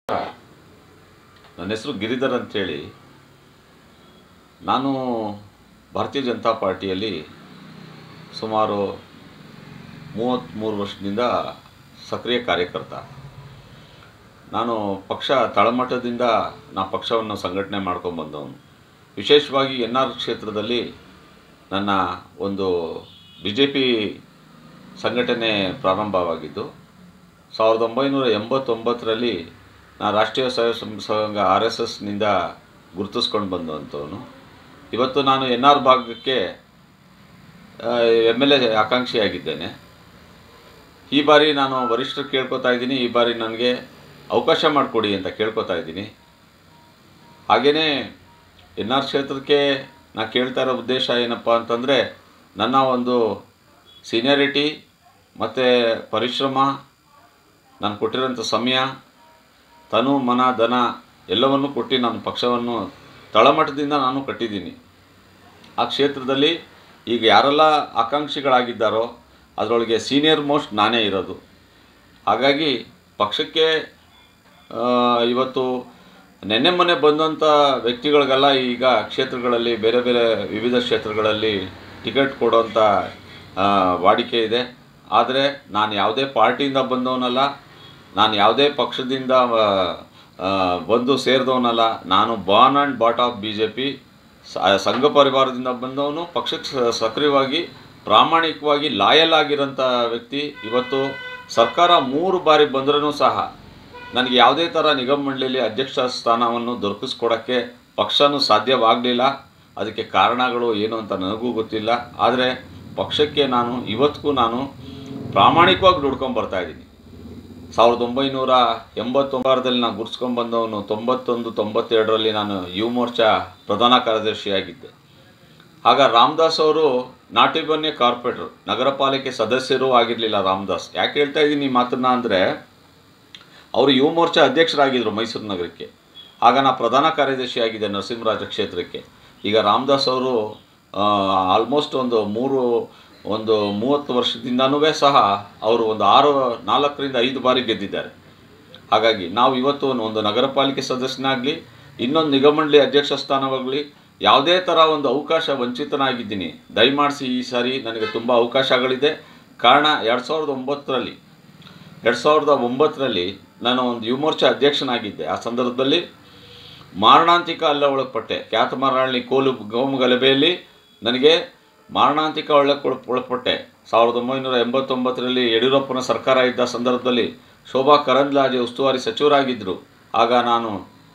ನನ್ನ ಹೆಸರು ಗಿರಿಧರ್ ಅಂತೇಳಿ ನಾನು ಭಾರತೀಯ ಜನತಾ ಪಾರ್ಟಿಯಲ್ಲಿ ಸುಮಾರು ಮೂವತ್ತ್ಮೂರು ವರ್ಷದಿಂದ ಸಕ್ರಿಯ ಕಾರ್ಯಕರ್ತ ನಾನು ಪಕ್ಷ ತಳಮಟ್ಟದಿಂದ ನಾ ಪಕ್ಷವನ್ನು ಸಂಘಟನೆ ಮಾಡ್ಕೊಂಡ್ಬಂದವನು ವಿಶೇಷವಾಗಿ ಎನ್ ಆರ್ ಕ್ಷೇತ್ರದಲ್ಲಿ ನನ್ನ ಒಂದು ಬಿ ಜೆ ಪಿ ಸಂಘಟನೆ ಪ್ರಾರಂಭವಾಗಿದ್ದು ಸಾವಿರದ ಒಂಬೈನೂರ ಎಂಬತ್ತೊಂಬತ್ತರಲ್ಲಿ ನಾನು ರಾಷ್ಟ್ರೀಯ ಸ್ವಯಂ ಸೇವಕ ಸಂಘ ಆರ್ ಎಸ್ ಎಸ್ನಿಂದ ಗುರುತಿಸ್ಕೊಂಡು ಬಂದಂಥವನು ಇವತ್ತು ನಾನು ಎನ್ ಆರ್ ಭಾಗಕ್ಕೆ ಎಮ್ ಎಲ್ ಎ ಆಕಾಂಕ್ಷಿಯಾಗಿದ್ದೇನೆ ಈ ಬಾರಿ ನಾನು ವರಿಷ್ಠರು ಕೇಳ್ಕೊತಾ ಇದ್ದೀನಿ ಈ ಬಾರಿ ನನಗೆ ಅವಕಾಶ ಮಾಡಿಕೊಡಿ ಅಂತ ಕೇಳ್ಕೊತಾ ಇದ್ದೀನಿ ಹಾಗೆಯೇ ಎನ್ ಆರ್ ಕ್ಷೇತ್ರಕ್ಕೆ ನಾ ಕೇಳ್ತಾ ಇರೋ ಉದ್ದೇಶ ಏನಪ್ಪ ಅಂತಂದರೆ ನನ್ನ ಒಂದು ಸೀನಿಯರಿಟಿ ಮತ್ತು ಪರಿಶ್ರಮ ನಾನು ಕೊಟ್ಟಿರೋಂಥ ಸಮಯ ತನು ಮನ ಧನ ಎಲ್ಲವನ್ನು ಕೊಟ್ಟು ನಾನು ಪಕ್ಷವನ್ನು ತಳಮಟ್ಟದಿಂದ ನಾನು ಕಟ್ಟಿದ್ದೀನಿ ಆ ಕ್ಷೇತ್ರದಲ್ಲಿ ಈಗ ಯಾರೆಲ್ಲ ಆಕಾಂಕ್ಷಿಗಳಾಗಿದ್ದಾರೋ ಅದರೊಳಗೆ ಸೀನಿಯರ್ ಮೋಸ್ಟ್ ನಾನೇ ಇರೋದು ಹಾಗಾಗಿ ಪಕ್ಷಕ್ಕೆ ಆ, ಇವತ್ತು ನೆನ್ನೆ ಮೊನ್ನೆ ಬಂದಂಥ ವ್ಯಕ್ತಿಗಳಿಗೆಲ್ಲ ಈಗ ಕ್ಷೇತ್ರಗಳಲ್ಲಿ ಬೇರೆ ಬೇರೆ ವಿವಿಧ ಕ್ಷೇತ್ರಗಳಲ್ಲಿ ಟಿಕೆಟ್ ಕೊಡೋಂಥ ಆ, ವಾಡಿಕೆ ಇದೆ ಆದರೆ ನಾನು ಯಾವುದೇ ಪಾರ್ಟಿಯಿಂದ ಬಂದವನಲ್ಲ ನಾನು ಯಾವುದೇ ಪಕ್ಷದಿಂದ ಆ, ಆ, ಬಂದು ಸೇರಿದವನಲ್ಲ ನಾನು born and brought of B J P ಸಂಘ ಪರಿವಾರದಿಂದ ಬಂದವನು ಪಕ್ಷಕ್ಕೆ ಸ- ಸಕ್ರಿಯವಾಗಿ ಪ್ರಾಮಾಣಿಕವಾಗಿ ಲಾಯಲ್ ಆಗಿರೋಂಥ ವ್ಯಕ್ತಿ ಇವತ್ತು ಸರ್ಕಾರ ಮೂರು ಬಾರಿ ಬಂದ್ರೂ ಸಹ ನನಗೆ ಯಾವುದೇ ಥರ ನಿಗಮ ಮಂಡಳಿಯಲ್ಲಿ ಅಧ್ಯಕ್ಷ ಸ್ಥಾನವನ್ನು ದೊರಕಿಸ್ಕೊಡೋಕ್ಕೆ ಪಕ್ಷನೂ ಸಾಧ್ಯವಾಗಲಿಲ್ಲ ಅದಕ್ಕೆ ಕಾರಣಗಳು ಏನು ಅಂತ ನನಗೂ ಗೊತ್ತಿಲ್ಲ ಆದರೆ ಪಕ್ಷಕ್ಕೆ ನಾನು ಇವತ್ತಿಗೂ ನಾನು ಪ್ರಾಮಾಣಿಕವಾಗಿ ದುಡ್ಕೊಂಡು ಬರ್ತಾ ಇದ್ದೀನಿ ಸಾವಿರದ ಒಂಬೈನೂರ ಎಂಬತ್ತೊಂಬತ್ತರಲ್ಲಿ ನಾನು ಗುರ್ಸ್ಕೊಂಡು ಬಂದವನು ತೊಂಬತ್ತೊಂದು ತೊಂಬತ್ತೆರಡರಲ್ಲಿ ನಾನು ಯುವ ಮೋರ್ಚಾ ಪ್ರಧಾನ ಕಾರ್ಯದರ್ಶಿಯಾಗಿದ್ದೆ ಆಗ ರಾಮದಾಸ್ ಅವರು ನಾಟಿಬನ್ಯ ಕಾರ್ಪೊರೇಟರ್ ನಗರ ಪಾಲಿಕೆ ಸದಸ್ಯರೂ ಆಗಿರಲಿಲ್ಲ ರಾಮದಾಸ್ ಯಾಕೆ ಹೇಳ್ತಾ ಇದ್ದೀನಿ ಈ ಮಾತನ್ನ ಅಂದರೆ ಅವರು ಯುವ ಮೋರ್ಚಾ ಅಧ್ಯಕ್ಷರಾಗಿದ್ದರು ಮೈಸೂರು ನಗರಕ್ಕೆ ಆಗ ನಾ ಪ್ರಧಾನ ಕಾರ್ಯದರ್ಶಿ ಆಗಿದ್ದೆ ನರಸಿಂಹರಾಜ ಕ್ಷೇತ್ರಕ್ಕೆ ಈಗ ರಾಮದಾಸ್ ಅವರು ಆಲ್ಮೋಸ್ಟ್ ಒಂದು ಮೂರು ಒಂದು ಮೂವತ್ತು ವರ್ಷದಿಂದನೂ ಸಹ ಅವರು ಒಂದು ಆರು ನಾಲ್ಕರಿಂದ ಐದು ಬಾರಿ ಗೆದ್ದಿದ್ದಾರೆ ಹಾಗಾಗಿ ನಾವು ಇವತ್ತು ಒಂದು ನಗರ ಪಾಲಿಕೆ ಸದಸ್ಯನಾಗಲಿ ಇನ್ನೊಂದು ನಿಗಮಂಡಳಿ ಅಧ್ಯಕ್ಷ ಸ್ಥಾನವಾಗಲಿ ಯಾವುದೇ ಥರ ಒಂದು ಅವಕಾಶ ವಂಚಿತನಾಗಿದ್ದೀನಿ ದಯಮಾಡಿಸಿ ಈ ಸಾರಿ ನನಗೆ ತುಂಬ ಅವಕಾಶಗಳಿದೆ ಕಾರಣ ಎರಡು ಸಾವಿರದ ಒಂಬತ್ತರಲ್ಲಿ ಎರಡು ಸಾವಿರದ ಒಂಬತ್ತರಲ್ಲಿ ನಾನು ಒಂದು ಯುವ ಮೋರ್ಚಾ ಅಧ್ಯಕ್ಷನಾಗಿದ್ದೆ ಆ ಸಂದರ್ಭದಲ್ಲಿ ಮಾರಣಾಂತಿಕ ಅಲ್ಲ ಒಳಪಟ್ಟೆ ಖ್ಯಾತ ಮಾರಾಣಿ ಕೋಲು ಗೋಮು ಗಲಭೆಯಲ್ಲಿ ನನಗೆ ಮಾರಣಾಂತಿಕ ಒಳ್ಳೆ ಒಳಪಟ್ಟೆ ಸಾವಿರದ ಒಂಬೈನೂರ ಎಂಬತ್ತೊಂಬತ್ತರಲ್ಲಿ ಯಡಿಯೂರಪ್ಪನ ಸರ್ಕಾರ ಇದ್ದ ಸಂದರ್ಭದಲ್ಲಿ ಶೋಭಾ ಕರಂದ್ಲಾಜೆ ಉಸ್ತುವಾರಿ ಸಚಿವರಾಗಿದ್ದರು ಆಗ ನಾನು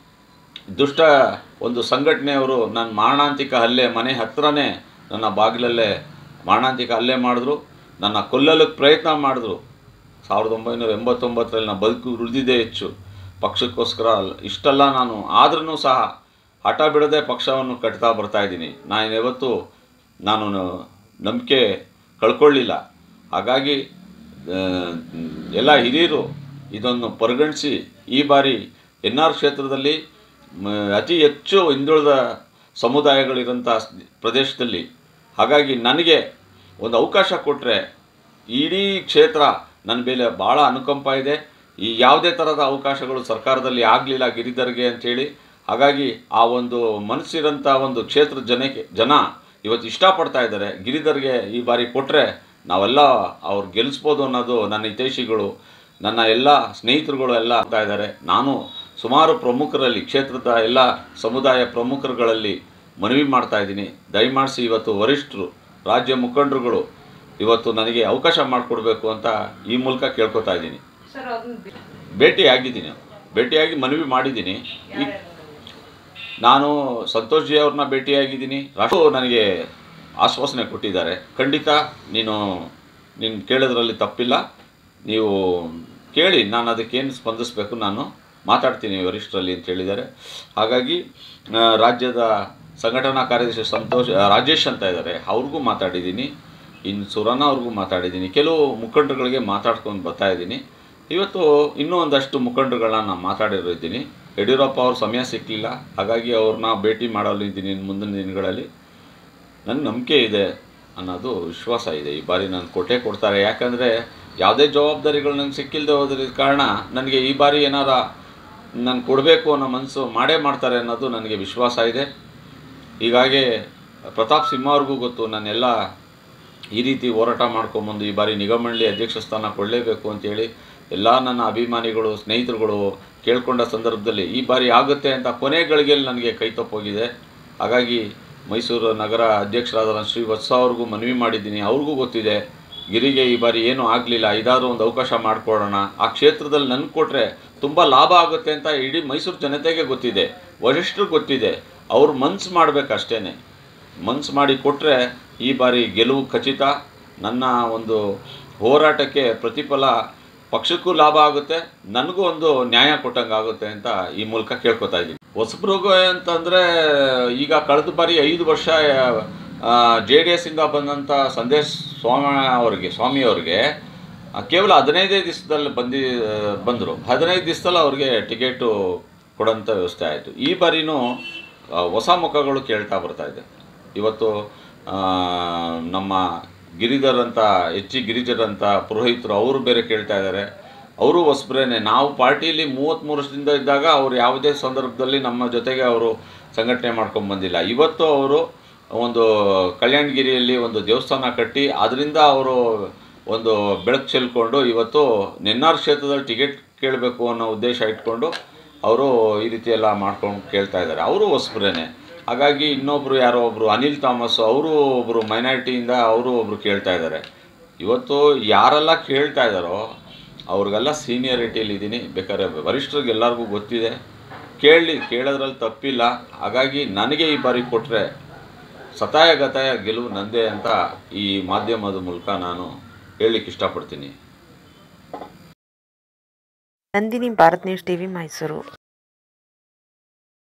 ದುಷ್ಟ ಒಂದು ಸಂಘಟನೆಯವರು ನನ್ನ ಮಾರಣಾಂತಿಕ ಹಲ್ಲೆ ಮನೆ ಹತ್ರನೇ ನನ್ನ ಬಾಗಿಲಲ್ಲೇ ಮಾರಣಾಂತಿಕ ಹಲ್ಲೆ ಮಾಡಿದ್ರು ನನ್ನ ಕೊಲ್ಲಲಿಕ್ಕೆ ಪ್ರಯತ್ನ ಮಾಡಿದ್ರು ಸಾವಿರದ ಒಂಬೈನೂರ ಎಂಬತ್ತೊಂಬತ್ತರಲ್ಲಿ ನಾನು ಬದುಕು ಉಳಿದಿದ್ದೇ ಹೆಚ್ಚು ಪಕ್ಷಕ್ಕೋಸ್ಕರ ಅಲ್ಲ ಇಷ್ಟೆಲ್ಲ ನಾನು ಆದ್ರೂ ಸಹ ಹಠ ಬಿಡದೆ ಪಕ್ಷವನ್ನು ಕಟ್ತಾ ಬರ್ತಾ ಇದ್ದೀನಿ ನಾನು ಯಾವತ್ತು ನಾನು ನಂಬಿಕೆ ಕಳ್ಕೊಳ್ಳಿಲ್ಲ ಹಾಗಾಗಿ ಆ, ಎಲ್ಲ ಹಿರಿಯರು ಇದನ್ನು ಪರಿಗಣಿಸಿ ಈ ಬಾರಿ ಎನ್ ಆರ್ ಕ್ಷೇತ್ರದಲ್ಲಿ ಮ, ಅತಿ ಹೆಚ್ಚು ಹಿಂದುಳಿದ ಸಮುದಾಯಗಳಿರೋಂಥ ಪ್ರದೇಶದಲ್ಲಿ ಹಾಗಾಗಿ ನನಗೆ ಒಂದು ಅವಕಾಶ ಕೊಟ್ಟರೆ ಇಡೀ ಕ್ಷೇತ್ರ ನನ್ನ ಮೇಲೆ ಭಾಳ ಅನುಕಂಪ ಇದೆ ಈ ಯಾವುದೇ ಥರದ ಅವಕಾಶಗಳು ಸರ್ಕಾರದಲ್ಲಿ ಆಗಲಿಲ್ಲ ಗಿರಿಧರ್ಗೆ ಅಂಥೇಳಿ ಹಾಗಾಗಿ ಆ ಒಂದು ಮನಸ್ಸಿರೋಂಥ ಒಂದು ಕ್ಷೇತ್ರ ಜನಕ್ಕೆ ಜನ ಇವತ್ತು ಇಷ್ಟಪಡ್ತಾ ಇದ್ದಾರೆ ಗಿರಿಧರ್ಗೆ ಈ ಬಾರಿ ಕೊಟ್ಟರೆ ನಾವೆಲ್ಲ ಅವ್ರು ಗೆಲ್ಲಿಸ್ಬೋದು ಅನ್ನೋದು ನನ್ನ ಹಿತೈಷಿಗಳು ನನ್ನ ಎಲ್ಲ ಸ್ನೇಹಿತರುಗಳು ಎಲ್ಲ ಆಗ್ತಾ ಇದ್ದಾರೆ ನಾನು ಸುಮಾರು ಪ್ರಮುಖರಲ್ಲಿ ಕ್ಷೇತ್ರದ ಎಲ್ಲ ಸಮುದಾಯ ಪ್ರಮುಖರುಗಳಲ್ಲಿ ಮನವಿ ಮಾಡ್ತಾ ಇದ್ದೀನಿ ದಯಮಾಡಿಸಿ ಇವತ್ತು ವರಿಷ್ಠರು ರಾಜ್ಯ ಮುಖಂಡರುಗಳು ಇವತ್ತು ನನಗೆ ಅವಕಾಶ ಮಾಡಿಕೊಡ್ಬೇಕು ಅಂತ ಈ ಮೂಲಕ ಕೇಳ್ಕೊತಾ ಇದ್ದೀನಿ ಸರ್ ಅದನ್ನ ಬಿ- ಭೇಟಿ ಆಗಿದ್ದೀನಿ ಭೇಟಿಯಾಗಿ ಮನವಿ ಮಾಡಿದ್ದೀನಿ ಈ ನಾನು ಸಂತೋಷ್ ಜಿ ಅವ್ರನ್ನ ಭೇಟಿಯಾಗಿದ್ದೀನಿ ರಾಷ್ಟ್ರ ನನಗೆ ಆಶ್ವಾಸನೆ ಕೊಟ್ಟಿದ್ದಾರೆ ಖಂಡಿತ ನೀನು ನೀನು ಕೇಳೋದ್ರಲ್ಲಿ ತಪ್ಪಿಲ್ಲ ನೀವು ಕೇಳಿ ನಾನು ಅದಕ್ಕೇನು ಸ್ಪಂದಿಸಬೇಕು ನಾನು ಮಾತಾಡ್ತೀನಿ ವರಿಷ್ಠರಲ್ಲಿ ಅಂತ ಹೇಳಿದ್ದಾರೆ ಹಾಗಾಗಿ ಆ, ರಾಜ್ಯದ ಸಂಘಟನಾ ಕಾರ್ಯದರ್ಶಿ ಸಂತೋಷ್ ಆ, ರಾಜೇಶ್ ಅಂತ ಇದ್ದಾರೆ ಅವ್ರಿಗೂ ಮಾತಾಡಿದ್ದೀನಿ ಇನ್ನು ಸುರನ ಅವ್ರಿಗೂ ಮಾತಾಡಿದ್ದೀನಿ ಕೆಲವು ಮುಖಂಡರುಗಳಿಗೆ ಮಾತಾಡ್ಕೊಂಡು ಬರ್ತಾ ಇದ್ದೀನಿ ಇವತ್ತು ಇನ್ನೂ ಒಂದಷ್ಟು ಮುಖಂಡರುಗಳನ್ನ ನಾನು ಮಾತಾಡಿರೋದ್ದೀನಿ ಯಡಿಯೂರಪ್ಪ ಅವ್ರ ಸಮಯ ಸಿಕ್ಕಲಿಲ್ಲ ಹಾಗಾಗಿ ಅವ್ರನ್ನ ಭೇಟಿ ಮಾಡಲು ಇದ್ದೀನಿ ಇನ್ನು ಮುಂದಿನ ದಿನಗಳಲ್ಲಿ ನನಗೆ ನಂಬಿಕೆ ಇದೆ ಅನ್ನೋದು ವಿಶ್ವಾಸ ಇದೆ ಈ ಬಾರಿ ನಾನು ಕೊಟ್ಟೆ ಕೊಡ್ತಾರೆ ಯಾಕಂದರೆ ಯಾವುದೇ ಜವಾಬ್ದಾರಿಗಳು ನಂಗೆ ಸಿಕ್ಕಿಲ್ಲದೆ ಹೋದ್ರ ಕಾರಣ ನನಗೆ ಈ ಬಾರಿ ಏನಾರ ನಾನು ಕೊಡಬೇಕು ಅನ್ನೋ ಮನಸ್ಸು ಮಾಡೇ ಮಾಡ್ತಾರೆ ಅನ್ನೋದು ನನಗೆ ವಿಶ್ವಾಸ ಇದೆ ಹೀಗಾಗಿ ಪ್ರತಾಪ್ ಸಿಂಹ ಅವ್ರಿಗೂ ಗೊತ್ತು ನಾನೆಲ್ಲ ಈ ರೀತಿ ಹೋರಾಟ ಮಾಡ್ಕೊಂಬಂದು ಈ ಬಾರಿ ನಿಗಮಂಡಳಿ ಅಧ್ಯಕ್ಷ ಸ್ಥಾನ ಕೊಡಲೇಬೇಕು ಅಂತೇಳಿ ಎಲ್ಲ ನನ್ನ ಅಭಿಮಾನಿಗಳು ಸ್ನೇಹಿತರುಗಳು ಕೇಳ್ಕೊಂಡ ಸಂದರ್ಭದಲ್ಲಿ ಈ ಬಾರಿ ಆಗುತ್ತೆ ಅಂತ ಕೊನೆ ಗಳಿಗೆಯಲ್ಲಿ ನನಗೆ ಕೈ ತಪ್ಪೋಗಿದೆ ಹಾಗಾಗಿ ಮೈಸೂರು ನಗರ ಅಧ್ಯಕ್ಷರಾದ ಶ್ರೀ ವತ್ಸ ಅವ್ರಿಗೂ ಮನವಿ ಮಾಡಿದ್ದೀನಿ ಅವ್ರಿಗೂ ಗೊತ್ತಿದೆ ಗಿರಿಗೆ ಈ ಬಾರಿ ಏನೂ ಆಗಲಿಲ್ಲ ಐದಾರು ಒಂದು ಅವಕಾಶ ಮಾಡಿಕೊಡೋಣ ಆ ಕ್ಷೇತ್ರದಲ್ಲಿ ನನಗೆ ಕೊಟ್ಟರೆ ತುಂಬ ಲಾಭ ಆಗುತ್ತೆ ಅಂತ ಇಡೀ ಮೈಸೂರು ಜನತೆಗೆ ಗೊತ್ತಿದೆ ವರಿಷ್ಠರಿಗೆ ಗೊತ್ತಿದೆ ಅವ್ರು ಮನ್ಸು ಮಾಡಬೇಕಷ್ಟೇ ಮನ್ಸು ಮಾಡಿ ಕೊಟ್ಟರೆ ಈ ಬಾರಿ ಗೆಲುವು ಖಚಿತ ನನ್ನ ಒಂದು ಹೋರಾಟಕ್ಕೆ ಪ್ರತಿಫಲ ಪಕ್ಷಕ್ಕೂ ಲಾಭ ಆಗುತ್ತೆ ನನಗೂ ಒಂದು ನ್ಯಾಯ ಕೊಟ್ಟಂಗೆ ಆಗುತ್ತೆ ಅಂತ ಈ ಮೂಲಕ ಕೇಳ್ಕೊತಾ ಇದ್ದೀನಿ ಹೊಸಬ್ರಿಗೆ ಅಂತಂದರೆ ಈಗ ಕಳೆದ ಬಾರಿ ಐದು ವರ್ಷ ಜೆ ಡಿ ಎಸ್ಸಿಂದ ಬಂದಂಥ ಸಂದೇಶ್ ಸ್ವಾಮಿ ಅವರಿಗೆ ಸ್ವಾಮಿ ಅವರಿಗೆ ಆ, ಕೇವಲ ಹದಿನೈದೇ ದಿವಸದಲ್ಲಿ ಬಂದು ಬಂದರು ಹದಿನೈದು ದಿವಸದಲ್ಲಿ ಅವ್ರಿಗೆ ಟಿಕೆಟು ಕೊಡೋಂಥ ವ್ಯವಸ್ಥೆ ಆಯಿತು ಈ ಬಾರಿನೂ ಆ, ಹೊಸ ಮುಖಗಳು ಕೇಳ್ತಾ ಬರ್ತಾ ಇದೆ ಇವತ್ತು ಆ, ನಮ್ಮ ಗಿರಿಧರ್ ಅಂತ ಎಚ್ ಜಿ ಗಿರಿಜರ್ ಅಂತ ಪುರೋಹಿತರು ಅವರು ಬೇರೆ ಕೇಳ್ತಾ ಇದ್ದಾರೆ ಅವರು ಹೊಸಬ್ರೇನೆ ನಾವು ಪಾರ್ಟಿಯಲ್ಲಿ ಮೂವತ್ತ್ಮೂರು ವರ್ಷದಿಂದ ಇದ್ದಾಗ ಅವರು ಯಾವುದೇ ಸಂದರ್ಭದಲ್ಲಿ ನಮ್ಮ ಜೊತೆಗೆ ಅವರು ಸಂಘಟನೆ ಮಾಡ್ಕೊಂಡು ಬಂದಿಲ್ಲ ಇವತ್ತು ಅವರು ಒಂದು ಕಲ್ಯಾಣಗಿರಿಯಲ್ಲಿ ಒಂದು ದೇವಸ್ಥಾನ ಕಟ್ಟಿ ಅದರಿಂದ ಅವರು ಒಂದು ಬೆಳಕು ಚೆಲ್ಕೊಂಡು ಇವತ್ತು ನೆನ್ನಾರ್ ಕ್ಷೇತ್ರದಲ್ಲಿ ಟಿಕೆಟ್ ಕೇಳಬೇಕು ಅನ್ನೋ ಉದ್ದೇಶ ಇಟ್ಕೊಂಡು ಅವರು ಈ ರೀತಿ ಎಲ್ಲ ಮಾಡ್ಕೊಂಡು ಕೇಳ್ತಾ ಇದ್ದಾರೆ ಅವರು ಹೊಸಬ್ರೇನೆ ಹಾಗಾಗಿ ಇನ್ನೊಬ್ಬರು ಯಾರೋ ಒಬ್ಬರು ಅನಿಲ್ ಥಾಮಸ್ ಅವರು ಒಬ್ಬರು ಮೈನಾರಿಟಿಯಿಂದ ಅವರು ಒಬ್ಬರು ಕೇಳ್ತಾ ಇದ್ದಾರೆ ಇವತ್ತು ಯಾರೆಲ್ಲ ಕೇಳ್ತಾ ಇದ್ದಾರೋ ಅವ್ರಿಗೆಲ್ಲ ಸೀನಿಯರಿಟಿಯಲ್ಲಿ ಇದ್ದೀನಿ ಬೇಕಾದ್ರೆ ವರಿಷ್ಠರಿಗೆ ಎಲ್ಲರಿಗೂ ಗೊತ್ತಿದೆ ಕೇಳಲಿ ಕೇಳೋದ್ರಲ್ಲಿ ತಪ್ಪಿಲ್ಲ ಹಾಗಾಗಿ ನನಗೆ ಈ ಬಾರಿ ಕೊಟ್ಟರೆ ಸತಾಯ ಗತಾಯ ಗೆಲುವು ನಂದೇ ಅಂತ ಈ ಮಾಧ್ಯಮದ ಮೂಲಕ ನಾನು ಹೇಳಲಿಕ್ಕೆ ಇಷ್ಟಪಡ್ತೀನಿ ನಂದಿನಿ ಭಾರತ್ ನ್ಯೂಸ್ ಟಿವಿ ಮೈಸೂರು